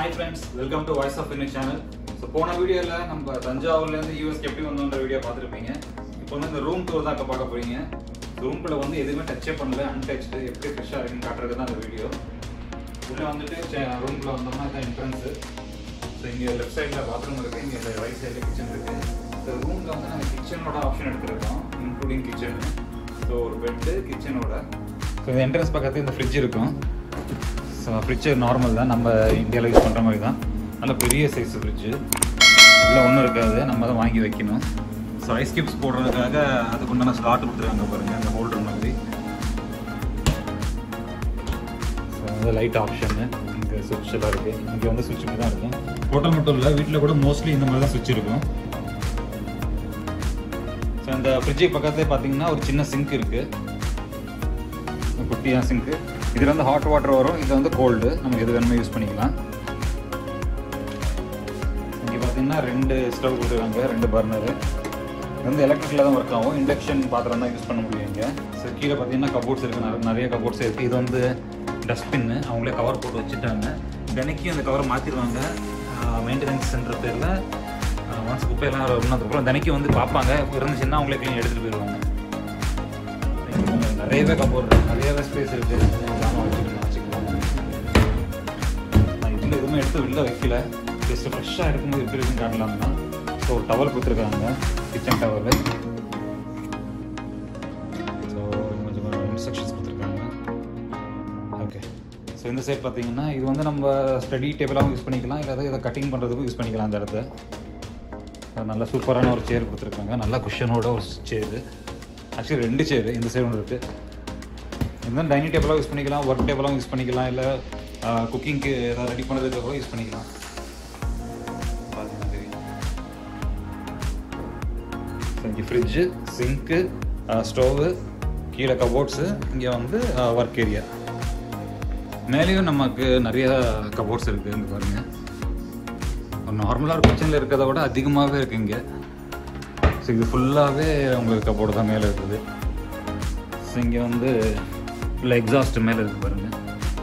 hi friends welcome to voice of இன்னிக் channel so போன வீடியோவில் நம்ம தஞ்சாவூர்லேருந்து யூஎஸ்க்கு எப்படி வந்தோன்ற வீடியோ பார்த்துருப்பீங்க இப்போ வந்து இந்த ரூம் டூர் தான் இப்போ பார்க்க போறீங்க ரூம்குள்ளே வந்து எதுவுமே டச்சே பண்ணல அன்டச்டு எப்படி ஃப்ரெஷ்ஷாக இருக்குன்னு காட்டுறது தான் இந்த வீடியோ உள்ளே வந்துட்டு ரூம்குள்ளே வந்தோம்னா இதான் என்ட்ரன்ஸு ஸோ இங்கே லெஃப்ட் சைடில் பாத்ரூம் இருக்குது இங்கே ரைட் சைடில் கிச்சன் இருக்குது ஸோ ரூமில் வந்து நாங்கள் கிச்சனோட ஆப்ஷன் எடுத்துருக்கோம் இன்க்ளூடிங் கிச்சன் ஸோ ஒரு பெட்டு கிச்சனோட ஸோ இந்த என்ட்ரன்ஸ் பக்கத்து இந்த ஃப்ரிட்ஜ் இருக்கும் ஸோ ஃப்ரிட்ஜு நார்மல் தான் நம்ம இந்தியாவில் யூஸ் பண்ணுற மாதிரி தான் நல்ல பெரிய சைஸ் ஃப்ரிட்ஜு உள்ள ஒன்றும் இருக்காது நம்ம தான் வாங்கி வைக்கணும் ஸோ ஐஸ் கியூப்ஸ் போடுறதுக்காக அதுக்கு உண்டான ஸ்லாட் கொடுத்துருக்காங்க பாருங்கள் அந்த ஹோல்டர் மாதிரி ஸோ வந்து லைட் ஆப்ஷனு இங்கே சுவிட்ச் எல்லாம் இருக்குது இங்கே வந்து சுவிட்ச் தான் இருக்கும் ஹோட்டல் மட்டும் இல்லை வீட்டில் கூட மோஸ்ட்லி இந்த மாதிரி தான் சுவிட்ச் இருக்கும் ஸோ இந்த ஃப்ரிட்ஜுக்கு பக்கத்துலேயே பார்த்தீங்கன்னா ஒரு சின்ன சிங்க் இருக்குது குட்டியாக சிங்க்கு இதில் வந்து ஹாட் வாட்டர் வரும் இது வந்து கோல்டு நம்ம எது வேணுமோ யூஸ் பண்ணிக்கலாம் இங்கே பார்த்தீங்கன்னா ரெண்டு ஸ்டவ் கொடுத்துருக்காங்க ரெண்டு பர்னரு இது வந்து எலக்ட்ரிக்கில் தான் ஒர்க் ஆகும் இண்டக்ஷன் பாத்திரம் தான் யூஸ் பண்ண முடியும் இங்கே ஸோ கீழே பார்த்தீங்கன்னா கபோர்ட்ஸ் இருக்குது நிறைய நிறைய கபோர்ட்ஸ் இருக்குது இது வந்து டஸ்ட்பின்னு அவங்களே கவர் போட்டு வச்சுட்டாங்க தினைக்கும் அந்த கவரை மாற்றிடுவாங்க மெயின்டெனன்ஸ்ன்ற பேரில் ஒன்ஸ் குப்பையெல்லாம் ஒன்றதுக்கப்புறம் தினைக்கும் வந்து பார்ப்பாங்க இருந்துச்சுன்னா அவங்களே க்ளீன் எடுத்துகிட்டு போயிடுவாங்க நிறையவே கபோர்டு நிறையவே ஸ்பேஸ் இருக்குது ஜாமான் வச்சுக்கலாம் வச்சுக்கலாம் நான் இதில் எதுவுமே எடுத்து வெளில வைக்கல ஜஸ்ட் ஃப்ரெஷ்ஷாக எடுக்கும்போது எப்படி இருக்குன்னு காட்டலாம் தான் ஸோ ஒரு டவல் கொடுத்துருக்காங்க கிச்சன் டவல் ஸோ கொஞ்சம் இன்ஸ்ட்ரக்ஷன்ஸ் கொடுத்துருக்காங்க ஓகே ஸோ இந்த சைட் பார்த்தீங்கன்னா இது வந்து நம்ம ஸ்டடி டேபிளாகவும் யூஸ் பண்ணிக்கலாம் இல்லை இதை கட்டிங் பண்ணுறதுக்கும் யூஸ் பண்ணிக்கலாம் அந்த இடத்த நல்ல சூப்பரான ஒரு சேர் கொடுத்துருக்காங்க நல்ல குஷனோட ஒரு சேரு ஆக்சுவலி ரெண்டு சேர் இந்த சைடு ஒன்று இருக்குது இந்த டைனிங் டேபிளாக யூஸ் பண்ணிக்கலாம் ஒர்க் டேபிளாகவும் யூஸ் பண்ணிக்கலாம் இல்லை குக்கிங்க்கு ஏதாவது ரெடி பண்ணுறதுக்கு கூட யூஸ் பண்ணிக்கலாம் பார்த்தீங்கன்னா தெரியும் இங்கே ஃப்ரிட்ஜு சிங்க்கு ஸ்டோவு கீழே கபோர்ட்ஸு இங்கே வந்து ஒர்க் ஏரியா மேலேயும் நமக்கு நிறைய கபோர்ட்ஸ் இருக்குது இங்கே பாருங்கள் நார்மலாக ஒரு கிச்சனில் இருக்கிறத விட அதிகமாகவே இருக்குது இங்கே ஸோ இது ஃபுல்லாகவே உங்களுக்கு கபோர்டு தான் மேலே இருக்குது ஸோ இங்கே வந்து ஃபுல்லாக எக்ஸாஸ்ட் மேலே இருக்குது பாருங்கள்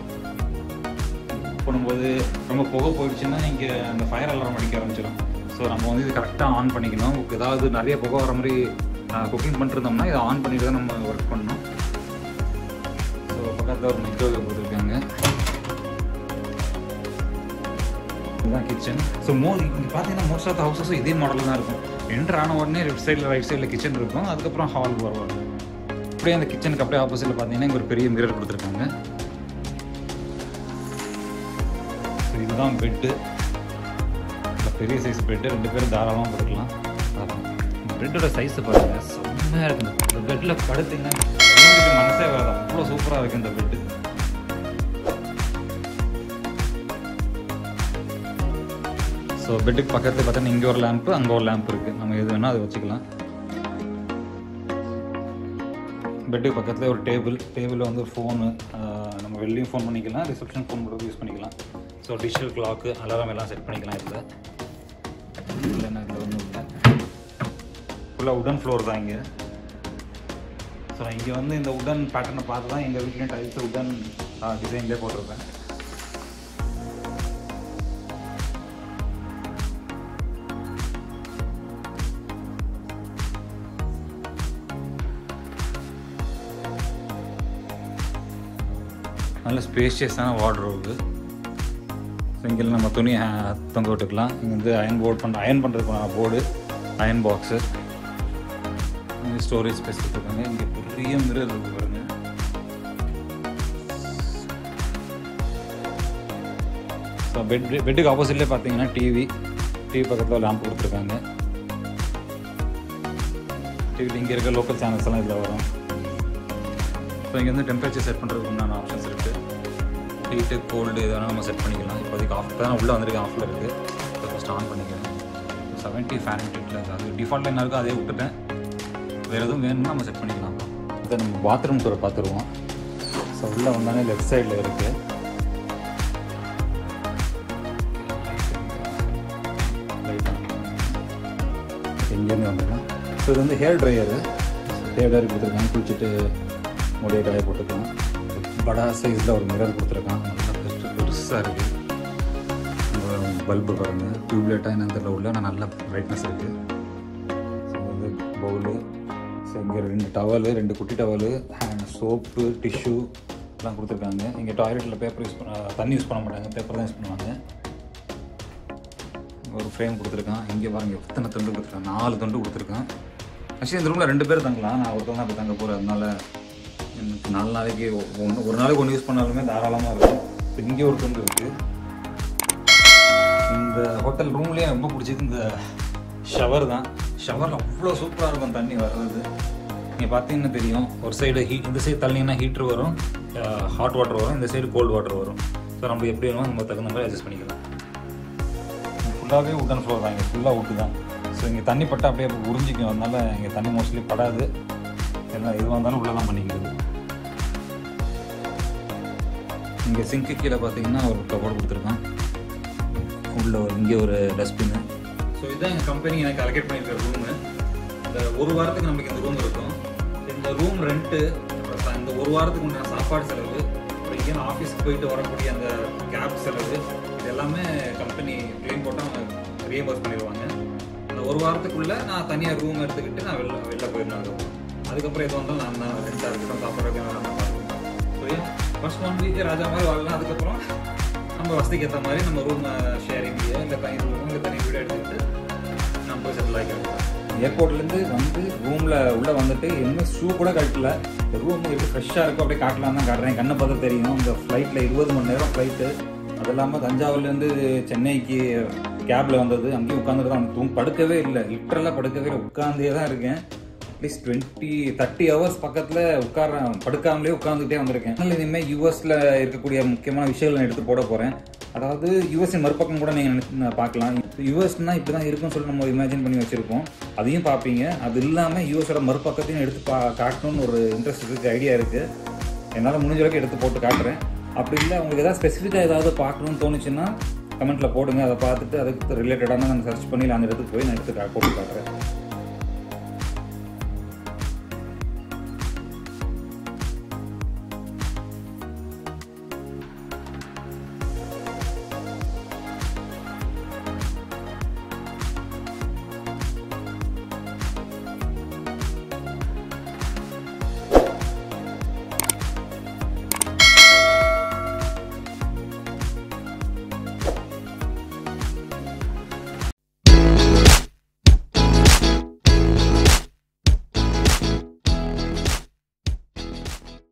போடும்போது ரொம்ப புகை போயிடுச்சுன்னா இங்கே அந்த ஃபயர் அலாரம் அடிக்க ஆரம்பிச்சிடும் ஸோ நம்ம வந்து இது கரெக்டாக ஆன் பண்ணிக்கணும் ஏதாவது நிறைய புகை வர மாதிரி குக்கிங் பண்ணிருந்தோம்னா இதை ஆன் பண்ணிட்டு தான் நம்ம ஒர்க் பண்ணணும் ஸோ பக்கத்தில் ஒரு மைக்ரோவேவ் கொடுத்துருக்காங்க இதுதான் கிச்சன் ஸோ மோ இங்கே பார்த்தீங்கன்னா மோஸ்ட் ஆஃப் த ஹவுசஸும் இதே மாடலில் தான் இருக்கும் என்ட்ரு ஆன உடனே லெஃப்ட் சைடில் ரைட் சைடில் கிச்சன் இருக்கும் அதுக்கப்புறம் ஹால் வருவாங்க அப்படியே அந்த கிச்சனுக்கு அப்படியே ஆப்போசிட்டில் பார்த்தீங்கன்னா இங்கே ஒரு பெரிய மிரர் கொடுத்துருக்காங்க ஸோ இதுதான் பெட்டு பெரிய சைஸ் பெட்டு ரெண்டு பேரும் தாராளமாக படுக்கலாம் பெட்டோட சைஸை பாருங்கள் செம்மையாக இருக்குது இந்த பெட்டில் படுத்தீங்கன்னா மனசே வராது அவ்வளோ சூப்பராக இருக்குது இந்த பெட்டு ஸோ பெட்டுக்கு பக்கத்தில் பார்த்தீங்கன்னா இங்கே ஒரு லேம்ப்பு அங்கே ஒரு லேம்ப் இருக்குது நம்ம எது வேணால் அதை வச்சுக்கலாம் பெட்டுக்கு பக்கத்தில் ஒரு டேபிள் டேபிளில் வந்து ஒரு ஃபோனு நம்ம வெளியும் ஃபோன் பண்ணிக்கலாம் ரிசப்ஷன் ஃபோன் கூட யூஸ் பண்ணிக்கலாம் ஸோ டிஜிட்டல் கிளாக்கு அலாரம் எல்லாம் செட் பண்ணிக்கலாம் இதில் இல்லைன்னா இதில் ஒன்றும் இல்லை ஃபுல்லாக உடன் ஃப்ளோர் தான் இங்கே ஸோ இங்கே வந்து இந்த உடன் பேட்டர்னை பார்த்து தான் எங்கள் வீட்லேயும் டைல்ஸ் உடன் டிசைன்லேயே போட்டிருப்பேன் நல்ல ஸ்பேஷியஸான வார்ட்ரோபு ஸோ இங்கே நம்ம துணி தொங்க விட்டுக்கலாம் இங்கே வந்து அயன் போர்ட் பண்ணுற அயன் பண்ணுறதுக்கான போர்டு அயன் பாக்ஸு இங்கே ஸ்டோரேஜ் ஸ்பேஸ் கொடுத்துருக்காங்க இங்கே பெரிய மிரர் இருக்குது பாருங்க ஸோ பெட் பெட்டுக்கு ஆப்போசிட்லேயே பார்த்தீங்கன்னா டிவி டிவி பக்கத்தில் லேம்ப் கொடுத்துருக்காங்க டிவியில் இங்கே இருக்க லோக்கல் சேனல்ஸ் எல்லாம் இதில் வரும் ஸோ இங்கே வந்து டெம்பரேச்சர் செட் பண்ணுறதுக்கு உண்டான ஆப்ஷன்ஸ் இருக்குது ஹீட்டு கோல்டு இதெல்லாம் நம்ம செட் பண்ணிக்கலாம் இப்போதைக்கு ஆஃப் தான் உள்ளே வந்திருக்கு ஆஃபில் இருக்குது இப்போ ஃபஸ்ட் ஆன் பண்ணிக்கிறேன் செவன்ட்டி ஃபேன் ஹீட்டில் அது டிஃபால்ட் என்ன இருக்கோ அதே விட்டுட்டேன் வேறு எதுவும் வேணும்னா நம்ம செட் பண்ணிக்கலாம் இதை நம்ம பாத்ரூம் டூரை பார்த்துருவோம் ஸோ உள்ளே வந்தாலே லெஃப்ட் சைடில் இருக்குது இங்கேருந்து வந்துடலாம் ஸோ இது வந்து ஹேர் ட்ரையரு ஹேர் ட்ரையர் கொடுத்துருக்காங்க குளிச்சுட்டு முடிய காய போட்டுக்கலாம் படா சைஸில் ஒரு மிரர் கொடுத்துருக்கான் நல்லா பெருசு பெருசாக இருக்குது பல்பு பாருங்கள் டியூப்லைட்டாக என்ன தெரியல உள்ள ஆனால் நல்ல பிரைட்னஸ் இருக்குது ஸோ வந்து பவுலு ஸோ இங்கே ரெண்டு டவலு ரெண்டு குட்டி டவலு ஹேண்ட் சோப்பு டிஷ்யூ எல்லாம் கொடுத்துருக்காங்க இங்கே டாய்லெட்டில் பேப்பர் யூஸ் பண்ண தண்ணி யூஸ் பண்ண மாட்டாங்க பேப்பர் தான் யூஸ் பண்ணுவாங்க ஒரு ஃப்ரேம் கொடுத்துருக்கான் இங்கே பாருங்க எத்தனை துண்டு கொடுத்துருக்கான் நாலு துண்டு கொடுத்துருக்கான் ஆக்சுவலி இந்த ரூமில் ரெண்டு பேர் தங்கலாம் நான் ஒருத்தவங்க தான் போய் தங்க போகிறேன் அதனால எனக்கு நாலு நாளைக்கு ஒன்று ஒரு நாளைக்கு ஒன்று யூஸ் பண்ணாலுமே தாராளமாக இருக்கும் இப்போ இங்கே ஒரு துண்டு இருக்குது இந்த ஹோட்டல் ரூம்லேயே ரொம்ப பிடிச்சது இந்த ஷவர் தான் ஷவரில் அவ்வளோ சூப்பராக இருக்கும் தண்ணி வர்றது நீங்கள் பார்த்தீங்கன்னா தெரியும் ஒரு சைடு ஹீட் இந்த சைடு தள்ளிங்கன்னா ஹீட்ரு வரும் ஹாட் வாட்டர் வரும் இந்த சைடு கோல்டு வாட்டர் வரும் ஸோ நம்ம எப்படி வேணுமோ நம்ம தகுந்த மாதிரி அட்ஜஸ்ட் பண்ணிக்கலாம் ஃபுல்லாகவே உட்டன் ஃப்ளோர் தான் இங்கே ஃபுல்லாக விட்டு தான் ஸோ இங்கே தண்ணி பட்டா அப்படியே உறிஞ்சிக்கும் அதனால இங்கே தண்ணி மோஸ்ட்லி படாது என்ன எதுவாக இருந்தாலும் உள்ளே தான் பண்ணிக்கிறது இங்கே சிங்க்கு கீழே பார்த்தீங்கன்னா ஒரு கவர் கொடுத்துருக்கான் உள்ள ஒரு இங்கே ஒரு டஸ்ட்பின்னு ஸோ இதுதான் எங்கள் கம்பெனி எனக்கு அலோகேட் பண்ணியிருக்கிற ரூமு இந்த ஒரு வாரத்துக்கு நமக்கு இந்த ரூம் இருக்கும் இந்த ரூம் ரெண்ட்டு இந்த ஒரு வாரத்துக்கு உண்டான சாப்பாடு செலவு அப்புறம் இங்கே ஆஃபீஸ்க்கு போயிட்டு வரக்கூடிய அந்த கேப் செலவு இது எல்லாமே கம்பெனி க்ளைம் போட்டால் அவங்க ரீஎம்பர்ஸ் பண்ணிடுவாங்க அந்த ஒரு வாரத்துக்குள்ளே நான் தனியாக ரூம் எடுத்துக்கிட்டு நான் வெளில வெளில போயிருந்தேன் அதுக்கப்புறம் எது வந்தாலும் நான் தான் ரெண்டாக இருக்கட்டும் சாப்பிட்றதுக்கு நான் தான் பார்த்துக்கணும் ஃபர்ஸ்ட் ஒன் வீக் ராஜா மாதிரி வாழலாம் அதுக்கப்புறம் நம்ம வசதிக்கு ஏற்ற மாதிரி நம்ம ரூம் ஷேரிங்லையோ இல்லை தனி ரூம் இல்லை தனி வீடு எடுத்துக்கிட்டு நம்ம செட்டில் ஆகிக்கலாம் ஏர்போர்ட்லேருந்து வந்து ரூமில் உள்ளே வந்துட்டு இன்னும் ஷூ கூட கட்டல ரூம் எப்படி ஃப்ரெஷ்ஷாக இருக்கும் அப்படியே காட்டலாம் தான் காட்டுறேன் கண்ணை பார்த்து தெரியும் இந்த ஃப்ளைட்டில் இருபது மணி நேரம் ஃப்ளைட்டு அது இல்லாமல் தஞ்சாவூர்லேருந்து சென்னைக்கு கேபில் வந்தது அங்கேயும் உட்காந்துட்டு தான் தூங்க படுக்கவே இல்லை லிட்டரலாக படுக்கவே இல்லை உட்காந்தே தான் இருக்கேன் அட்லீஸ்ட் டுவெண்ட்டி தேர்ட்டி ஹவர்ஸ் பக்கத்தில் உட்கார படுக்காமலே உட்காந்துக்கிட்டே வந்திருக்கேன் அதனால் இனிமேல் யூஎஸில் இருக்கக்கூடிய முக்கியமான விஷயங்கள் நான் எடுத்து போட போகிறேன் அதாவது யூஎஸ்இன் மறுபக்கம் கூட நீங்கள் பார்க்கலாம் யூஎஸ்னா இப்படி தான் இருக்குன்னு சொல்லி நம்ம இமேஜின் பண்ணி வச்சுருக்கோம் அதையும் பார்ப்பீங்க அது இல்லாமல் யூஎஸோட மறுபக்கத்தையும் எடுத்து பா காட்டணும்னு ஒரு இன்ட்ரெஸ்ட் இருக்குது ஐடியா இருக்குது என்னால் முடிஞ்ச அளவுக்கு எடுத்து போட்டு காட்டுறேன் அப்படி இல்லை உங்களுக்கு ஏதாவது ஸ்பெசிஃபிக்காக ஏதாவது பார்க்கணும்னு தோணுச்சுன்னா கமெண்ட்டில் போடுங்க அதை பார்த்துட்டு அதுக்கு ரிலேட்டடான நான் சர்ச் பண்ணி அந்த இடத்துக்கு போய் நான் எடுத்து கா- போட்டு காட்டுறேன்